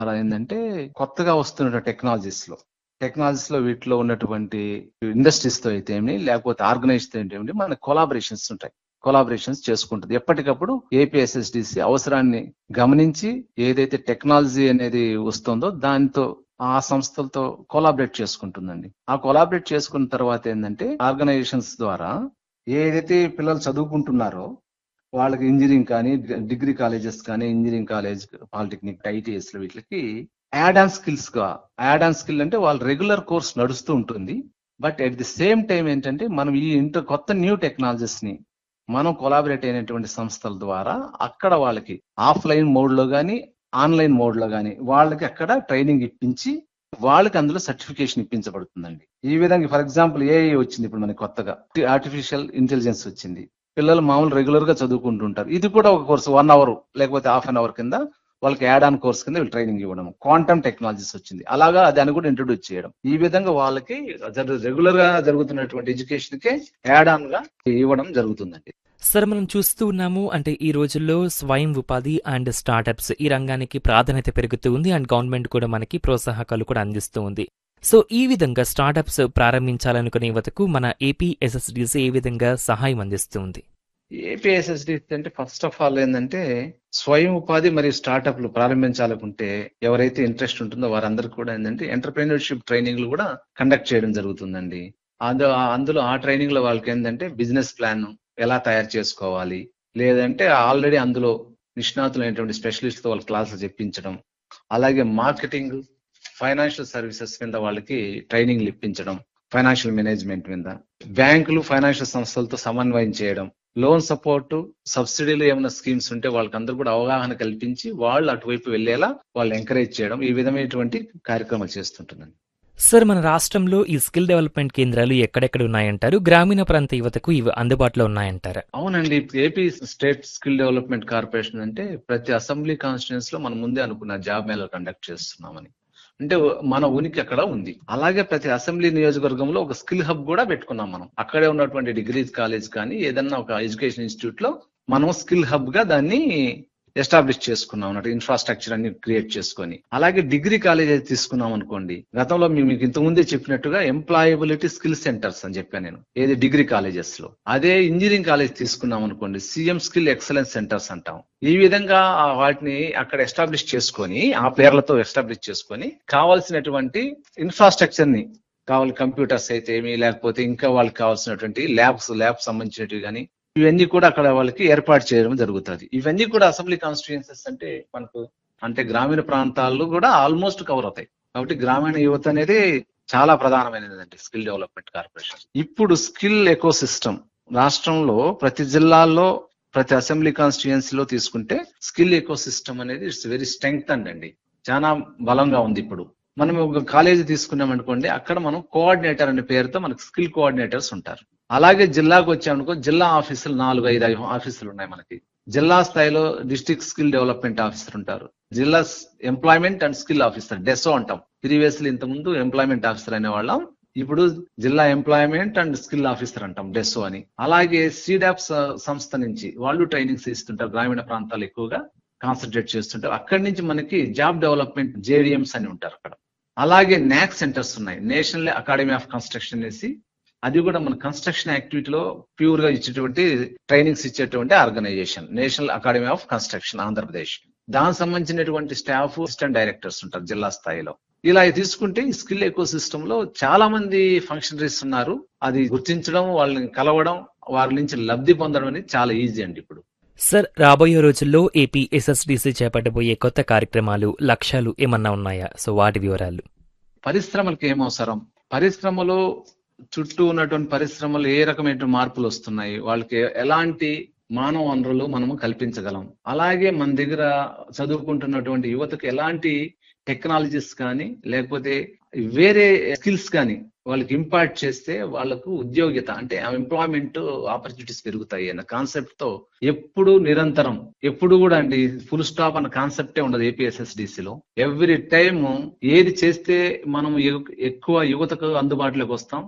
అలా ఏంటంటే కొత్తగా వస్తున్న టెక్నాలజీస్ లో టెక్నాలజీస్ లో వీటిలో ఉన్నటువంటి ఇండస్ట్రీస్ తో అయితే ఏమి లేకపోతే ఆర్గనైజ్ తో ఏంటి మన కొలాబరేషన్స్ ఉంటాయి కొలాబరేషన్స్ చేసుకుంటుంది ఎప్పటికప్పుడు ఏపీఎస్ఎస్డిసి అవసరాన్ని గమనించి ఏదైతే టెక్నాలజీ అనేది వస్తుందో దానితో ఆ సంస్థలతో కొలాబరేట్ చేసుకుంటుందండి ఆ కొలాబరేట్ చేసుకున్న తర్వాత ఏంటంటే ఆర్గనైజేషన్స్ ద్వారా ఏదైతే పిల్లలు చదువుకుంటున్నారో వాళ్ళకి ఇంజనీరింగ్ కానీ డిగ్రీ కాలేజెస్ కానీ ఇంజనీరింగ్ కాలేజ్ పాలిటెక్నిక్ ఐటీఎస్ వీటికి యాడ్ ఆన్ స్కిల్స్ గా యాడ్ ఆన్ స్కిల్ అంటే వాళ్ళ రెగ్యులర్ కోర్స్ నడుస్తూ ఉంటుంది but at the same time ఏంటంటే మనం ఈ ఇంటర్ కొత్త న్యూ టెక్నాలజీస్ ని మనం కొలాబరేట్ అయినటువంటి సంస్థల ద్వారా అక్కడ వాళ్ళకి ఆఫ్లైన్ మోడ్ లో గానీ ఆన్లైన్ మోడ్ లో గానీ వాళ్ళకి అక్కడ ట్రైనింగ్ ఇప్పించి వాళ్ళకి అందులో సర్టిఫికేషన్ ఇప్పించబడుతుందండి ఈ విధంగా ఫర్ ఎగ్జాంపుల్ ఏఐ వచ్చింది ఇప్పుడు మనకి కొత్తగా ఆర్టిఫిషియల్ ఇంటెలిజెన్స్ వచ్చింది పిల్లలు మామూలు రెగ్యులర్ గా చదువుకుంటుంటారు ఇది కూడా ఒక కోర్సు వన్ అవర్ లేకపోతే హాఫ్ అన్ అవర్ కింద వాళ్ళకి యాడ్ ఆన్ కోర్స్ కింద వీళ్ళు ట్రైనింగ్ ఇవ్వడం క్వాంటమ్ టెక్నాలజీస్ వచ్చింది అలాగా దాన్ని కూడా ఇంట్రొడ్యూస్ చేయడం ఈ విధంగా వాళ్ళకి రెగ్యులర్ గా జరుగుతున్నటువంటి ఎడ్యుకేషన్ కే యాడ్ ఆన్ గా ఇవ్వడం జరుగుతుందండి సార్ మనం చూస్తూ ఉన్నాము అంటే ఈ రోజుల్లో స్వయం ఉపాధి అండ్ స్టార్టప్స్ ఈ రంగానికి ప్రాధాన్యత పెరుగుతూ ఉంది అండ్ గవర్నమెంట్ కూడా మనకి ప్రోత్సాహకాలు కూడా అందిస్తూ ఉంది సో ఈ విధంగా స్టార్టప్స్ ప్రారంభించాలనుకునే యువతకు మన ఏపీ ఎస్ఎస్డిసి ఏ విధంగా సహాయం అందిస్తుంది ఏపీఎస్ఎస్డి అంటే ఫస్ట్ ఆఫ్ ఆల్ ఏంటంటే స్వయం ఉపాధి మరియు స్టార్టప్లు ప్రారంభించాలనుకుంటే ఎవరైతే ఇంట్రెస్ట్ ఉంటుందో వారందరికీ కూడా ఏంటంటే ఎంటర్ప్రీనర్షిప్ ట్రైనింగ్లు కూడా కండక్ట్ చేయడం జరుగుతుందండి అందు అందులో ఆ ట్రైనింగ్ లో వాళ్ళకి ఏంటంటే బిజినెస్ ప్లాన్ ఎలా తయారు చేసుకోవాలి లేదంటే ఆల్రెడీ అందులో నిష్ణాతులైనటువంటి స్పెషలిస్ట్ వాళ్ళ క్లాసులు చెప్పించడం అలాగే మార్కెటింగ్ ఫైనాన్షియల్ సర్వీసెస్ కింద వాళ్ళకి ట్రైనింగ్లు ఇప్పించడం ఫైనాన్షియల్ మేనేజ్మెంట్ మీద బ్యాంకులు ఫైనాన్షియల్ సంస్థలతో సమన్వయం చేయడం లోన్ సపోర్ట్ సబ్సిడీలు ఏమైనా స్కీమ్స్ ఉంటే వాళ్ళకి అందరూ కూడా అవగాహన కల్పించి వాళ్ళు అటువైపు వెళ్లేలా వాళ్ళు ఎంకరేజ్ చేయడం ఈ విధమైనటువంటి కార్యక్రమాలు చేస్తుంటుందండి సార్ మన రాష్ట్రంలో ఈ స్కిల్ డెవలప్మెంట్ కేంద్రాలు ఎక్కడెక్కడ ఉన్నాయంటారు గ్రామీణ ప్రాంత యువతకు ఇవి అందుబాటులో ఉన్నాయంటారా అవునండి AP state skill development corporation అంటే ప్రతి అసెంబ్లీ కాన్స్టిట్యూన్స్ లో మనం ముందే అనుకున్న జాబ్ మేళ కండక్ట్ చేస్తున్నామని అంటే మన ఉనికి అక్కడ ఉంది అలాగే ప్రతి అసెంబ్లీ నియోజకవర్గంలో ఒక స్కిల్ హబ్ కూడా పెట్టుకున్నాం మనం అక్కడే ఉన్నటువంటి డిగ్రీ కాలేజ్ కానీ ఏదన్నా ఒక ఎడ్యుకేషన్ ఇన్స్టిట్యూట్ లో మనం స్కిల్ హబ్ గా దాన్ని ఎస్టాబ్లిష్ చేసుకున్నాం అన్నట్టు ఇన్ఫ్రాస్ట్రక్చర్ అన్ని క్రియేట్ చేసుకొని అలాగే డిగ్రీ కాలేజ్ అయితే తీసుకున్నాం అనుకోండి గతంలో మేము మీకు ఇంత ముందే చెప్పినట్టుగా ఎంప్లాయబిలిటీ స్కిల్ సెంటర్స్ అని చెప్పాను నేను ఏది డిగ్రీ కాలేజెస్ లో అదే ఇంజనీరింగ్ కాలేజ్ తీసుకున్నాం అనుకోండి సీఎం స్కిల్ ఎక్సలెన్స్ సెంటర్స్ అంటాం ఈ విధంగా వాటిని అక్కడ ఎస్టాబ్లిష్ చేసుకొని ఆ పేర్లతో ఎస్టాబ్లిష్ చేసుకొని కావాల్సినటువంటి ఇన్ఫ్రాస్ట్రక్చర్ ని కావాలి కంప్యూటర్స్ అయితే ఏమి లేకపోతే ఇంకా వాళ్ళకి కావాల్సినటువంటి ల్యాబ్స్ ల్యాబ్ సంబంధించినవి కానీ ఇవన్నీ కూడా అక్కడ వాళ్ళకి ఏర్పాటు చేయడం జరుగుతుంది ఇవన్నీ కూడా అసెంబ్లీ కాన్స్టిట్యుయెన్సెస్ అంటే మనకు అంటే గ్రామీణ ప్రాంతాల్లో కూడా ఆల్మోస్ట్ కవర్ అవుతాయి కాబట్టి గ్రామీణ యువత అనేది చాలా ప్రధానమైనది స్కిల్ డెవలప్మెంట్ కార్పొరేషన్ ఇప్పుడు స్కిల్ ఎకో సిస్టమ్ రాష్ట్రంలో ప్రతి జిల్లాల్లో ప్రతి అసెంబ్లీ కాన్స్టిట్యుయెన్సీలో తీసుకుంటే స్కిల్ ఎకో సిస్టమ్ అనేది ఇట్స్ వెరీ స్ట్రెంగ్త్ అండి చాలా బలంగా ఉంది ఇప్పుడు మనం ఒక కాలేజీ తీసుకున్నాం అనుకోండి అక్కడ మనం కోఆర్డినేటర్ అనే పేరుతో మనకు స్కిల్ కోఆర్డినేటర్స్ ఉంటారు అలాగే జిల్లాకు వచ్చామనుకో జిల్లా ఆఫీసులు నాలుగు ఐదు ఆఫీసులు ఉన్నాయి మనకి జిల్లా స్థాయిలో డిస్ట్రిక్ట్ స్కిల్ డెవలప్మెంట్ ఆఫీసర్ ఉంటారు జిల్లా employment and skill officer DESO అంటాం ప్రీవియస్లీ ఇంత ముందు ఎంప్లాయ్మెంట్ ఆఫీసర్ అనే వాళ్ళం ఇప్పుడు జిల్లా ఎంప్లాయ్మెంట్ అండ్ స్కిల్ ఆఫీసర్ అంటాం డెసో అని అలాగే సీడాప్ సంస్థ నుంచి వాళ్ళు ట్రైనింగ్స్ ఇస్తుంటారు గ్రామీణ ప్రాంతాలు ఎక్కువగా కాన్సన్ట్రేట్ చేస్తుంటారు అక్కడి నుంచి మనకి జాబ్ డెవలప్మెంట్ జేడిఎంస్ అని ఉంటారు అక్కడ అలాగే నాక్ సెంటర్స్ ఉన్నాయి నేషనల్ అకాడమీ ఆఫ్ కన్స్ట్రక్షన్ అనేసి అది కూడా మన కన్స్ట్రక్షన్ యాక్టివిటీలో ప్యూర్ గా ఇచ్చేటువంటి ట్రైనింగ్స్ ఇచ్చేటువంటి organisation national academy of construction Andhra Pradesh దానికి సంబంధించినటువంటి స్టాఫ్ అసిస్టెంట్ డైరెక్టర్స్ ఉంటారు జిల్లా స్థాయిలో ఇలా తీసుకుంటే ఈ స్కిల్ ఎకో సిస్టమ్ లో చాలా మంది ఫంక్షనరీస్ ఉన్నారు అది గుర్తించడం వాళ్ళని కలవడం వారి నుంచి లబ్ధి పొందడం అనేది చాలా ఈజీ అండి ఇప్పుడు సార్ రాబోయే రోజుల్లో ఏపీ ఎస్ఎస్డిసి చేపట్టబోయే కొత్త కార్యక్రమాలు లక్ష్యాలు ఏమన్నా ఉన్నాయా సో వాటి వివరాలు పరిశ్రమలకు ఏం అవసరం పరిశ్రమలు చుట్టూ ఉన్నటువంటి పరిశ్రమలు ఏ రకమైన మార్పులు వస్తున్నాయి వాళ్ళకి ఎలాంటి మానవ వనరులు మనము కల్పించగలం అలాగే మన దగ్గర చదువుకుంటున్నటువంటి యువతకు ఎలాంటి టెక్నాలజీస్ కానీ లేకపోతే వేరే స్కిల్స్ కానీ వాళ్ళకి ఇంపార్ట్ చేస్తే వాళ్ళకు ఉద్యోగిత అంటే ఎంప్లాయ్మెంట్ ఆపర్చునిటీస్ పెరుగుతాయి అన్న కాన్సెప్ట్ తో ఎప్పుడు నిరంతరం ఎప్పుడు కూడా అండి ఫుల్ స్టాప్ అన్న కాన్సెప్టే ఉండదు ఏపీఎస్ఎస్డిసిలో ఎవ్రీ టైం ఏది చేస్తే మనం ఎక్కువ యువతకు అందుబాటులోకి వస్తాం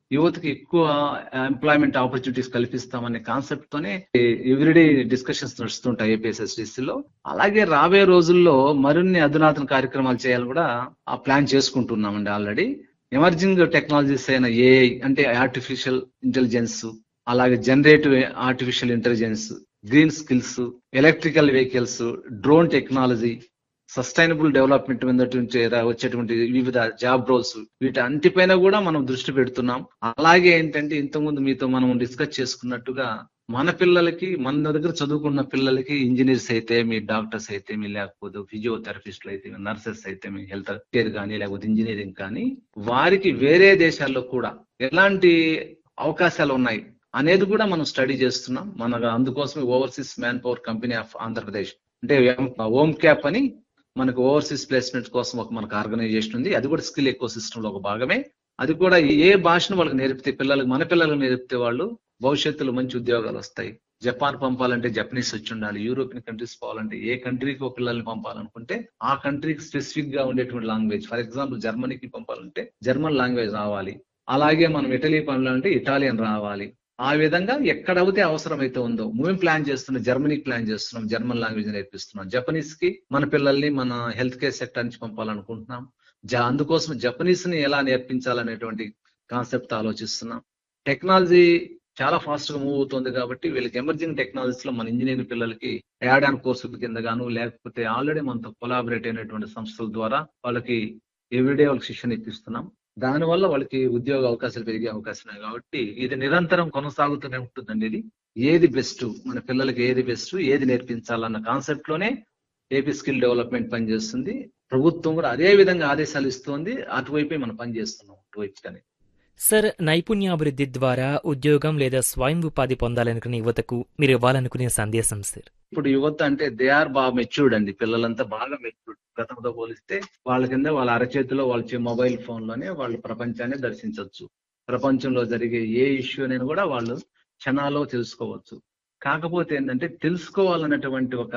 యువతకి ఎక్కువ ఎంప్లాయ్మెంట్ ఆపర్చునిటీస్ కల్పిస్తామనే కాన్సెప్ట్ తోనే ఎవ్రీడే డిస్కషన్స్ నడుస్తుంటాయి ఏపీఎస్ఎస్డిసి లో అలాగే రాబోయే రోజుల్లో మరిన్ని అధునాతన కార్యక్రమాలు చేయాలని కూడా ఆ ప్లాన్ చేసుకుంటున్నామండి ఆల్రెడీ ఎమర్జింగ్ టెక్నాలజీస్ అయిన ఏఐ అంటే ఆర్టిఫిషియల్ ఇంటెలిజెన్స్ అలాగే generative artificial intelligence green skills electrical vehicles drone technology sustainable development మీద నుంచి రా- వచ్చేటువంటి వివిధ జాబ్ రోల్స్ వీటి అంటిపైన కూడా మనం దృష్టి పెడుతున్నాం అలాగే ఏంటంటే ఇంతకుముందు మీతో మనం డిస్కస్ చేసుకున్నట్టుగా మన పిల్లలకి మన దగ్గర చదువుకున్న పిల్లలకి ఇంజనీర్స్ అయితే మీ డాక్టర్స్ అయితే మీ లేకపోతే ఫిజియోథెరపిస్టులు అయితే నర్సెస్ అయితే మీ హెల్త్ కేర్ కానీ లేకపోతే ఇంజనీరింగ్ కానీ వారికి వేరే దేశాల్లో కూడా ఎలాంటి అవకాశాలు ఉన్నాయి అనేది కూడా మనం స్టడీ చేస్తున్నాం మన అందుకోసమే overseas manpower company of Andhra Pradesh అంటే ఓమ్ క్యాప్ అని మనకు ఓవర్సీస్ ప్లేస్మెంట్ కోసం ఒక మనకు ఆర్గనైజేషన్ ఉంది అది కూడా స్కిల్ ఎకో సిస్టమ్ లో ఒక భాగమే అది కూడా ఏ భాషను వాళ్ళకి నేర్పితే పిల్లలకు మన పిల్లలకు నేర్పితే వాళ్ళు భవిష్యత్తులో మంచి ఉద్యోగాలు వస్తాయి జపాన్ పంపాలంటే జపనీస్ వచ్చి ఉండాలి యూరోపియన్ కంట్రీస్ పోవాలంటే ఏ కంట్రీకి ఒక పిల్లల్ని పంపాలనుకుంటే ఆ కంట్రీకి స్పెసిఫిక్ గా ఉండేటువంటి లాంగ్వేజ్ ఫర్ ఎగ్జాంపుల్ జర్మనీకి పంపాలంటే జర్మన్ లాంగ్వేజ్ రావాలి అలాగే మనం ఇటలీ పంపాలంటే ఇటాలియన్ రావాలి ఆ విధంగా ఎక్కడైతే అవసరమైతే ఉందో మేము ప్లాన్ చేస్తున్నాం జర్మనీకి ప్లాన్ చేస్తున్నాం జర్మన్ లాంగ్వేజ్ నేర్పిస్తున్నాం జపనీస్ కి మన పిల్లల్ని మన హెల్త్ కేర్ సెక్టర్ నుంచి పంపాలనుకుంటున్నాం జ- అందుకోసం జపనీస్ ని ఎలా నేర్పించాలనేటువంటి కాన్సెప్ట్ ఆలోచిస్తున్నాం టెక్నాలజీ చాలా ఫాస్ట్ గా మూవ్ అవుతుంది కాబట్టి వీళ్ళకి ఎమర్జింగ్ టెక్నాలజీస్ లో మన ఇంజనీరింగ్ పిల్లలకి యాడ్ ఆన్ కోర్సుల కింద గాను లేకపోతే ఆల్రెడీ మనతో కొలాబరేట్ అయినటువంటి సంస్థల ద్వారా వాళ్ళకి ఎవ్రీడే వాళ్ళకి శిక్షణ ఇప్పిస్తున్నాం దానివల్ల వాళ్ళకి ఉద్యోగ అవకాశాలు పెరిగే అవకాశం ఉన్నాయి కాబట్టి ఇది నిరంతరం కొనసాగుతూనే ఉంటుందండి ఇది ఏది బెస్ట్ మన పిల్లలకి ఏది బెస్ట్ ఏది నేర్పించాలన్న కాన్సెప్ట్ లోనే ఏపీ స్కిల్ డెవలప్మెంట్ పనిచేస్తుంది ప్రభుత్వం కూడా అదే విధంగా ఆదేశాలు ఇస్తుంది అటువైపే మనం పనిచేస్తున్నాం అటువైపు కానీ సార్ నైపుణ్యాభివృద్ధి ద్వారా ఉద్యోగం లేదా స్వయం ఉపాధి పొందాలనుకునే యువతకు మీరు ఇవ్వాలనుకునే సందేశం సార్ ఇప్పుడు యువత అంటే దే ఆర్ బాగా మెచ్యూర్డ్ అండి పిల్లలంతా బాగా మెచ్యూర్డ్ గతంతో పోలిస్తే వాళ్ళ కింద వాళ్ళ అరచేతిలో వాళ్ళ మొబైల్ ఫోన్ లోనే వాళ్ళు ప్రపంచాన్ని దర్శించవచ్చు ప్రపంచంలో జరిగే ఏ ఇష్యూ అనేది కూడా వాళ్ళు క్షణాల్లో తెలుసుకోవచ్చు కాకపోతే ఏంటంటే తెలుసుకోవాలనేటువంటి ఒక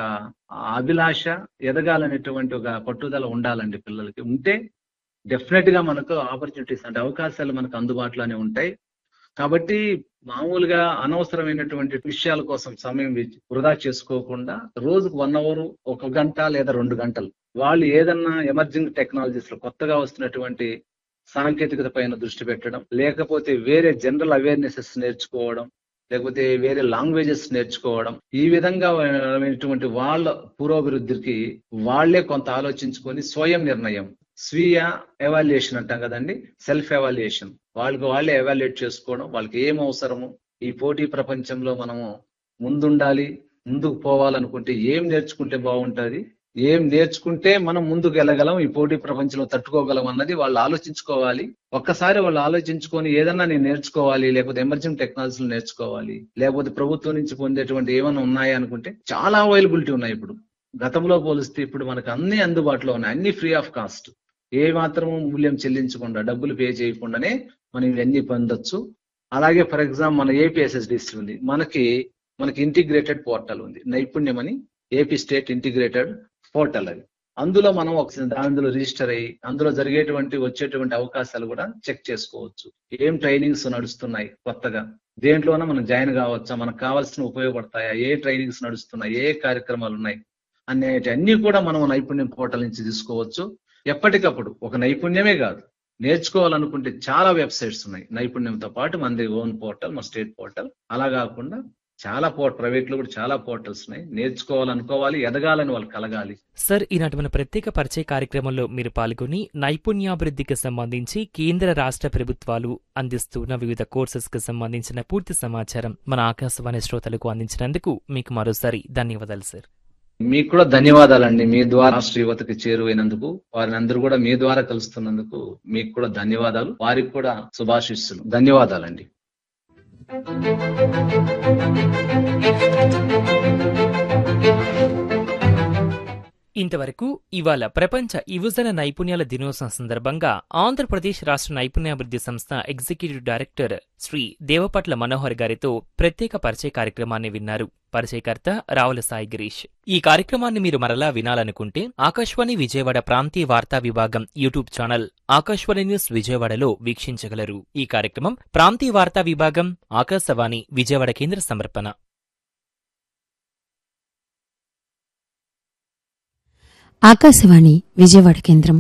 అభిలాష ఎదగాలనేటువంటి ఒక పట్టుదల ఉండాలండి పిల్లలకి ఉంటే డెఫినెట్ గా మనకు ఆపర్చునిటీస్ అంటే అవకాశాలు మనకు అందుబాటులోనే ఉంటాయి కాబట్టి మామూలుగా అనవసరమైనటువంటి విషయాల కోసం సమయం వెచ్చి- వృధా చేసుకోకుండా రోజుకు వన్ అవర్ ఒక గంట లేదా రెండు గంటలు వాళ్ళు ఏదన్నా ఎమర్జింగ్ టెక్నాలజీస్ లో కొత్తగా వస్తున్నటువంటి సాంకేతికత పైన దృష్టి పెట్టడం లేకపోతే వేరే జనరల్ అవేర్నెసెస్ నేర్చుకోవడం లేకపోతే వేరే లాంగ్వేజెస్ నేర్చుకోవడం ఈ విధంగా అయినటువంటి వాళ్ళ పురోభివృద్ధికి వాళ్ళే కొంత ఆలోచించుకొని స్వయం నిర్ణయం స్వీయ ఎవాల్యుయేషన్ అంటాం కదండి సెల్ఫ్ ఎవాల్యుయేషన్ వాళ్ళకి వాళ్ళే ఎవాల్యుయేట్ చేసుకోవడం వాళ్ళకి ఏం అవసరము ఈ పోటీ ప్రపంచంలో మనము ముందుండాలి ముందుకు పోవాలనుకుంటే ఏం నేర్చుకుంటే బాగుంటది ఏం నేర్చుకుంటే మనం ముందుకు వెళ్ళగలం ఈ పోటీ ప్రపంచంలో తట్టుకోగలం అన్నది వాళ్ళు ఆలోచించుకోవాలి ఒక్కసారి వాళ్ళు ఆలోచించుకొని ఏదన్నా నేను నేర్చుకోవాలి లేకపోతే ఎమర్జింగ్ టెక్నాలజీలు నేర్చుకోవాలి లేకపోతే ప్రభుత్వం నుంచి పొందేటువంటి ఏమైనా ఉన్నాయా అనుకుంటే చాలా అవైలబిలిటీ ఉన్నాయి ఇప్పుడు గతంలో పోలిస్తే ఇప్పుడు మనకు అన్ని అందుబాటులో ఉన్నాయి అన్ని ఫ్రీ ఆఫ్ కాస్ట్ ఏ మాత్రము మూల్యం చెల్లించకుండా డబ్బులు పే చేయకుండానే మనం ఇవన్నీ పొందొచ్చు అలాగే ఫర్ ఎగ్జాంపుల్ మన ఏపీఎస్ఎస్డిసి ఉంది మనకి మనకి ఇంటిగ్రేటెడ్ పోర్టల్ ఉంది నైపుణ్యం అని ఏపీ స్టేట్ ఇంటిగ్రేటెడ్ పోర్టల్ అది అందులో మనం ఒక అందులో రిజిస్టర్ అయ్యి అందులో జరిగేటువంటి వచ్చేటువంటి అవకాశాలు కూడా చెక్ చేసుకోవచ్చు ఏం ట్రైనింగ్స్ నడుస్తున్నాయి కొత్తగా దేంట్లోనే మనం జాయిన్ కావచ్చా మనకు కావాల్సిన ఉపయోగపడతాయా ఏ ట్రైనింగ్స్ నడుస్తున్నాయి ఏ కార్యక్రమాలు ఉన్నాయి అనేటి అన్ని కూడా మనం నైపుణ్యం పోర్టల్ నుంచి తీసుకోవచ్చు ఎప్పటికప్పుడు ఒక నైపుణ్యమే కాదు నేర్చుకోవాలనుకుంటే చాలా వెబ్సైట్స్ ఉన్నాయి నైపుణ్యంతో పాటు మనది ఓన్ పోర్టల్ మన స్టేట్ పోర్టల్ అలా కాకుండా చాలా పోర్ట్ ప్రైవేట్ లో కూడా చాలా పోర్టల్స్ ఉన్నాయి నేర్చుకోవాలనుకోవాలి ఎదగాలని వాళ్ళు కలగాలి సార్ ఈనాటి మన ప్రత్యేక పరిచయ కార్యక్రమంలో మీరు పాల్గొని నైపుణ్యాభివృద్ధికి సంబంధించి కేంద్ర రాష్ట్ర ప్రభుత్వాలు అందిస్తున్న వివిధ కోర్సెస్ కి సంబంధించిన పూర్తి సమాచారం మన ఆకాశవాణి శ్రోతలకు అందించినందుకు మీకు మరోసారి ధన్యవాదాలు సార్ మీకు కూడా ధన్యవాదాలండి మీ ద్వారా రాష్ట్ర యువతకి చేరువైనందుకు వారిని అందరూ కూడా మీ ద్వారా కలుస్తున్నందుకు మీకు కూడా ధన్యవాదాలు వారికి కూడా శుభాశిస్సులు ధన్యవాదాలండి ఇంతవరకు ఇవాళ ప్రపంచ యువజన నైపుణ్యాల దినోత్సవం సందర్భంగా ఆంధ్రప్రదేశ్ రాష్ట్ర నైపుణ్యాభివృద్ధి సంస్థ ఎగ్జిక్యూటివ్ డైరెక్టర్ శ్రీ దేవపట్ల మనోహర్ గారితో ప్రత్యేక పరిచయ కార్యక్రమాన్ని విన్నారు పరిచయకర్త రావుల సాయి గిరీష్ ఈ కార్యక్రమాన్ని మీరు మరలా వినాలనుకుంటే ఆకాశవాణి విజయవాడ ప్రాంతీయ వార్తా విభాగం యూట్యూబ్ ఛానల్ ఆకాశవాణి న్యూస్ విజయవాడలో వీక్షించగలరు ఈ కార్యక్రమం ప్రాంతీయ వార్తా విభాగం ఆకాశవాణి విజయవాడ కేంద్ర సమర్పణ ఆకాశవాణి విజయవాడ కేంద్రం